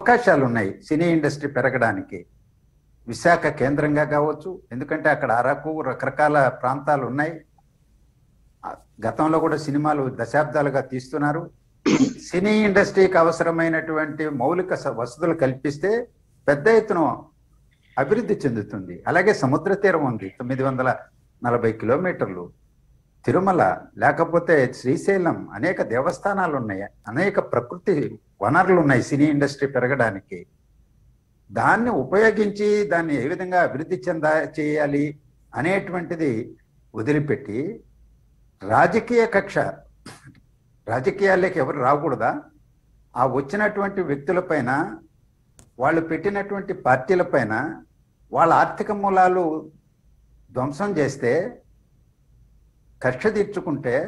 అవకాశాలు ఉన్నాయి cine industry పెరగడానికి విశాఖ కేంద్రంగా కావచ్చు ఎందుకంటే అక్కడ అరకు రకరకాల ప్రాంతాలు ఉన్నాయి ఆ, గతంలో కూడా సినిమాలు దశాబ్దాలుగా తీస్తున్నారు సినీ ఇండస్ట్రీకి అవసరమైనటువంటి మౌలిక స- వసతులు కల్పిస్తే పెద్ద ఎత్తున అభివృద్ధి చెందుతుంది అలాగే సముద్ర తీరం ఉంది తొమ్మిది వందల నలభై కిలోమీటర్లు తిరుమల లేకపోతే శ్రీశైలం అనేక దేవస్థానాలు ఉన్నాయి అనేక ప్రకృతి వనరులు ఉన్నాయి సినీ ఇండస్ట్రీ పెరగడానికి దాన్ని ఉపయోగించి దాన్ని ఏ విధంగా అభివృద్ధి చెంద చేయాలి అనేటువంటిది వదిలిపెట్టి రాజకీయ కక్ష రాజకీయాల్లోకి ఎవరు రాకూడదా ఆ వచ్చినటువంటి వ్యక్తులపైన వాళ్ళు పెట్టినటువంటి పార్టీలపైన వాళ్ళ ఆర్థిక మూలాలు ధ్వంసం చేస్తే కక్ష తీర్చుకుంటే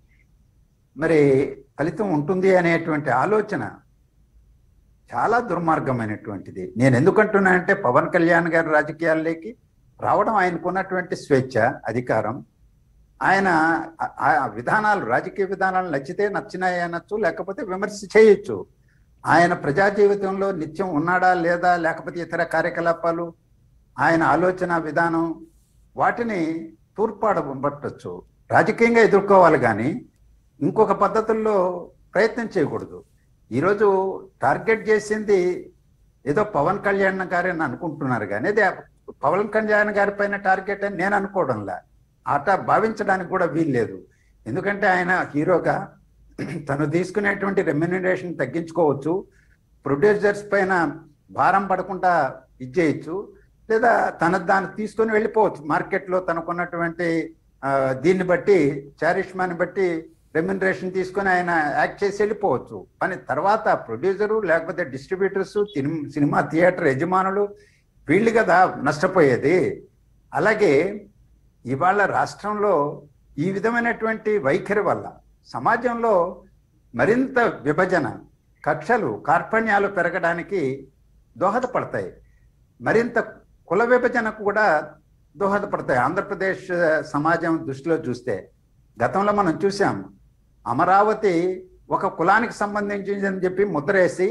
మరి ఫలితం ఉంటుంది అనేటువంటి ఆలోచన చాలా దుర్మార్గమైనటువంటిది నేను ఎందుకంటున్నానంటే పవన్ కళ్యాణ్ గారి రాజకీయాల్లోకి రావడం ఆయనకున్నటువంటి స్వేచ్ఛ అధికారం ఆయన ఆ- ఆ విధానాలు రాజకీయ విధానాలు నచ్చితే నచ్చినాయి అనొచ్చు లేకపోతే విమర్శ చేయొచ్చు ఆయన ప్రజా జీవితంలో నిత్యం ఉన్నాడా లేదా లేకపోతే ఇతర కార్యకలాపాలు ఆయన ఆలోచన విధానం వాటిని తూర్పాడబట్టచ్చు రాజకీయంగా ఎదుర్కోవాలి కానీ ఇంకొక పద్ధతుల్లో ప్రయత్నం చేయకూడదు ఈరోజు టార్గెట్ చేసింది ఏదో పవన్ కళ్యాణ్ గారి అని అనుకుంటున్నారు కానీ అది పవన్ కళ్యాణ్ గారి పైన టార్గెట్ అని నేను అనుకోవడంలా అట భావించడానికి కూడా వీల్లేదు ఎందుకంటే ఆయన హీరోగా తను తీసుకునేటువంటి రెమ్యునరేషన్ తగ్గించుకోవచ్చు ప్రొడ్యూసర్స్ పైన భారం పడకుండా ఇచ్చేయచ్చు లేదా తన దాన్ని తీసుకొని వెళ్ళిపోవచ్చు మార్కెట్లో తనకున్నటువంటి ఆ, దీన్ని బట్టి చారిష్మాని బట్టి రెమ్యునరేషన్ తీసుకొని ఆయన యాక్ట్ చేసి వెళ్ళిపోవచ్చు కానీ తర్వాత ప్రొడ్యూసరు లేకపోతే డిస్ట్రిబ్యూటర్స్ సినిమా థియేటర్ యజమానులు వీళ్ళు కదా నష్టపోయేది అలాగే ఇవాళ రాష్ట్రంలో ఈ విధమైనటువంటి వైఖరి వల్ల సమాజంలో మరింత విభజన కక్షలు కార్పణ్యాలు పెరగడానికి దోహదపడతాయి మరింత కుల విభజనకు కూడా దోహదపడతాయి ఆంధ్రప్రదేశ్ సమాజం దృష్టిలో చూస్తే గతంలో మనం చూసాం అమరావతి ఒక కులానికి సంబంధించింది అని చెప్పి ముద్రేసి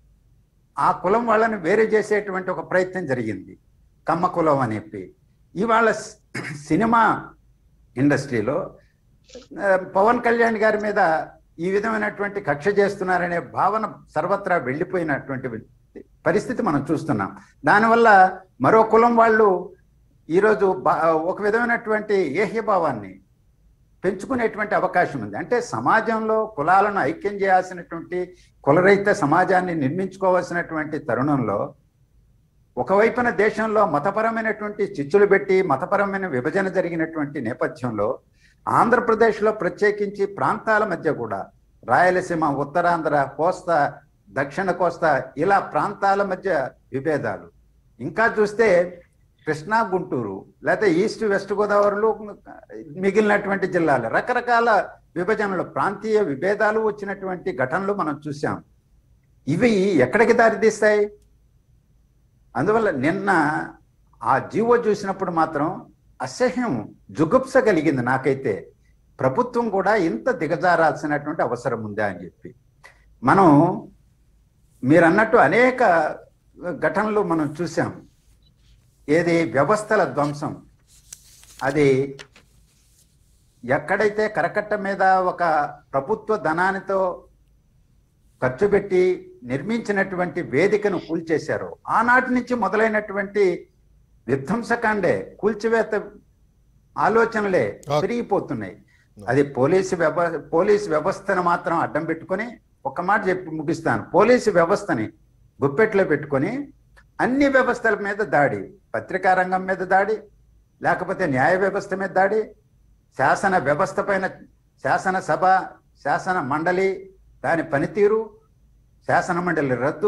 ఆ కులం వాళ్ళని వేరే చేసేటువంటి ఒక ప్రయత్నం జరిగింది కమ్మ కులం అని చెప్పి ఇవాళ స్- సినిమా ఇండస్ట్రీలో ఆ, పవన్ కళ్యాణ్ గారి మీద ఈ విధమైనటువంటి కక్ష చేస్తున్నారనే భావన సర్వత్రా వెళ్ళిపోయినటువంటి పరిస్థితి మనం చూస్తున్నాం దానివల్ల మరో కులం వాళ్ళు ఈరోజు బా- ఒక విధమైనటువంటి ఏహ్యభావాన్ని పెంచుకునేటువంటి అవకాశం ఉంది అంటే సమాజంలో కులాలను ఐక్యం చేయాల్సినటువంటి కులరహిత సమాజాన్ని నిర్మించుకోవాల్సినటువంటి తరుణంలో ఒకవైపున దేశంలో మతపరమైనటువంటి చిచ్చులు పెట్టి మతపరమైన విభజన జరిగినటువంటి నేపథ్యంలో ఆంధ్రప్రదేశ్లో ప్రత్యేకించి ప్రాంతాల మధ్య కూడా రాయలసీమ ఉత్తరాంధ్ర కోస్తా దక్షిణ కోస్తా ఇలా ప్రాంతాల మధ్య విభేదాలు ఇంకా చూస్తే కృష్ణా గుంటూరు లేకపోతే ఈస్ట్ వెస్ట్ గోదావరిలో మిగిలినటువంటి జిల్లాలు రకరకాల విభజనలు ప్రాంతీయ విభేదాలు వచ్చినటువంటి ఘటనలు మనం చూసాం ఇవి ఎక్కడికి దారితీస్తాయి అందువల్ల నిన్న ఆ జీవో చూసినప్పుడు మాత్రం అసహ్యం జుగుప్స కలిగింది నాకైతే ప్రభుత్వం కూడా ఇంత దిగజారాల్సినటువంటి అవసరం ఉందా అని చెప్పి మనం మీరు అన్నట్టు అనేక ఘటనలు మనం చూసాం ఏది వ్యవస్థల ధ్వంసం అది ఎక్కడైతే కరకట్ట మీద ఒక ప్రభుత్వ ధనానితో ఖర్చు పెట్టి నిర్మించినటువంటి వేదికను కూల్చేశారు ఆనాటి నుంచి మొదలైనటువంటి విధ్వంసకాండే కూల్చివేత ఆలోచనలే Okay. పెరిగిపోతున్నాయి అది పోలీసు వ్యవ పోలీసు వ్యవస్థను మాత్రం అడ్డం పెట్టుకొని ఒక మాట చెప్పి ముగిస్తాను పోలీసు వ్యవస్థని గుప్పెట్లో పెట్టుకొని అన్ని వ్యవస్థల మీద దాడి పత్రికా రంగం మీద దాడి లేకపోతే న్యాయ వ్యవస్థ మీద దాడి శాసన వ్యవస్థ పైన శాసన సభ శాసన మండలి దాని పనితీరు శాసన మండలి రద్దు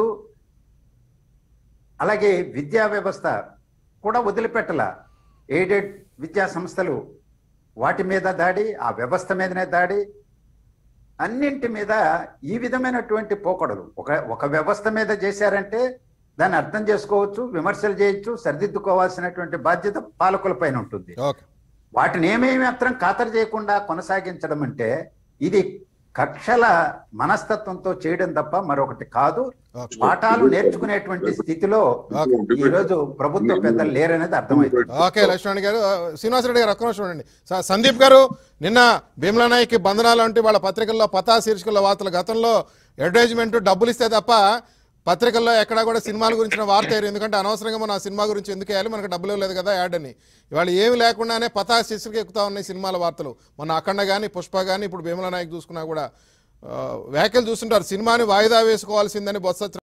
అలాగే విద్యా వ్యవస్థ కూడా వదిలిపెట్టల ఎయిడెడ్ విద్యా సంస్థలు వాటి మీద దాడి ఆ వ్యవస్థ మీదనే దాడి అన్నింటి మీద ఈ విధమైనటువంటి పోకడలు ఒక ఒక వ్యవస్థ మీద చేశారంటే దాన్ని అర్థం చేసుకోవచ్చు విమర్శలు చేయొచ్చు సరిదిద్దుకోవాల్సినటువంటి బాధ్యత పాలకుల పైన ఉంటుంది ఓకే వాటిని ఏమేమి మాత్రం ఖాతరు చేయకుండా కొనసాగించడం అంటే ఇది కక్షల మనస్తత్వంతో చేయడం తప్ప మరొకటి కాదు ఓకే. పాఠాలు నేర్చుకునేటువంటి స్థితిలో ఈ రోజు ప్రభుత్వ పెద్దలు లేరనేది అర్థమైంది ఓకే లక్ష్మణ్ గారు ఆ, శ్రీనివాసరెడ్డి గారు ఒక్క నిమిషం చూడండి సందీప్ గారు నిన్న భీమ్లా నాయక్ బంధనాలు అంటే వాళ్ళ పత్రికల్లో పతా శీర్షికల్లో వార్తలు గతంలో అడ్వర్టైజ్మెంట్ డబ్బులు ఇస్తే తప్ప పత్రికల్లో ఎక్కడా కూడా సినిమాల గురించిన వార్త వేయరు ఎందుకంటే అనవసరంగా మన ఆ సినిమా గురించి ఎందుకు వేయాలి మనకు డబ్బులు ఇవ్వలేదు కదా యాడ్ అని ఇవాళ ఏమి లేకుండానే పతా శీర్షిక ఎక్కుతా ఉన్నాయి సినిమాల వార్తలు మన అఖండ కానీ పుష్ప కానీ ఇప్పుడు భీమలా నాయక్ చూసుకున్నా కూడా ఆ, వ్యాఖ్యలు చూస్తుంటారు సినిమాని వాయిదా వేసుకోవాల్సిందని బొత్స